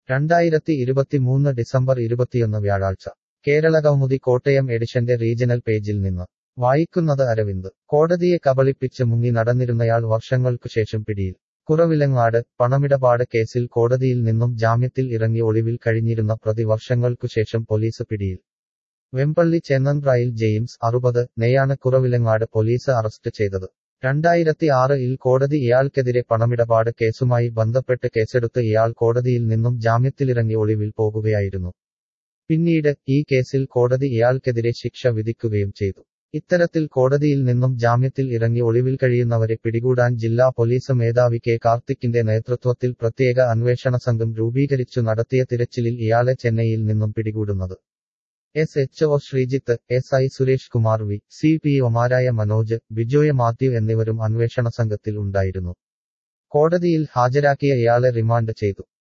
രണ്ടായിരത്തി ഇരുപത്തിമൂന്ന് ഡിസംബർ ഇരുപത്തിയൊന്ന് വ്യാഴാഴ്ച കേരള കൗമുദി കോട്ടയം എഡിഷന്റെ റീജണൽ പേജിൽ നിന്ന് വായിക്കുന്നത് അരവിന്ദ് കോടതിയെ കബളിപ്പിച്ച് മുങ്ങി നടന്നിരുന്നയാൾ വർഷങ്ങൾക്കു ശേഷം പിടിയിൽ കുറവിലങ്ങാട് പണമിടപാട് കേസിൽ കോടതിയിൽ നിന്നും ജാമ്യത്തിൽ ഇറങ്ങി ഒളിവിൽ കഴിഞ്ഞിരുന്ന പ്രതി വർഷങ്ങൾക്കു ശേഷം പോലീസ് പിടിയിൽ വെമ്പള്ളി ചെന്നൻപ്രായിൽ ജെയിംസ് അറുപത് നെയാണ് കുറവിലങ്ങാട് പോലീസ് അറസ്റ്റ് ചെയ്തത് രണ്ടായിരത്തി ആറ് ഇൽ കോടതി ഇയാൾക്കെതിരെ പണമിടപാട് കേസുമായി ബന്ധപ്പെട്ട് കേസെടുത്ത് ഇയാൾ കോടതിയിൽ നിന്നും ജാമ്യത്തിലിറങ്ങി ഒളിവിൽ പോകുകയായിരുന്നു പിന്നീട് ഈ കേസിൽ കോടതി ഇയാൾക്കെതിരെ ശിക്ഷ വിധിക്കുകയും ചെയ്തു ഇത്തരത്തിൽ കോടതിയിൽ നിന്നും ജാമ്യത്തിൽ ഇറങ്ങി ഒളിവിൽ കഴിയുന്നവരെ പിടികൂടാൻ ജില്ലാ പോലീസ് മേധാവി കെ കാർത്തിക്കിന്റെ നേതൃത്വത്തിൽ പ്രത്യേക അന്വേഷണ സംഘം രൂപീകരിച്ചു നടത്തിയ തിരച്ചിലിൽ ഇയാളെ ചെന്നൈയിൽ നിന്നും പിടികൂടുന്നത് S H O Sreejith S I Suresh Kumar V C P ഒമാരായ മനോജ് ബിജോയ് മാത്യു എന്നിവരും അന്വേഷണ സംഘത്തിൽ ഉണ്ടായിരുന്നു കോടതിയിൽ ഹാജരാക്കിയ ഇയാളെ റിമാൻഡ് ചെയ്തു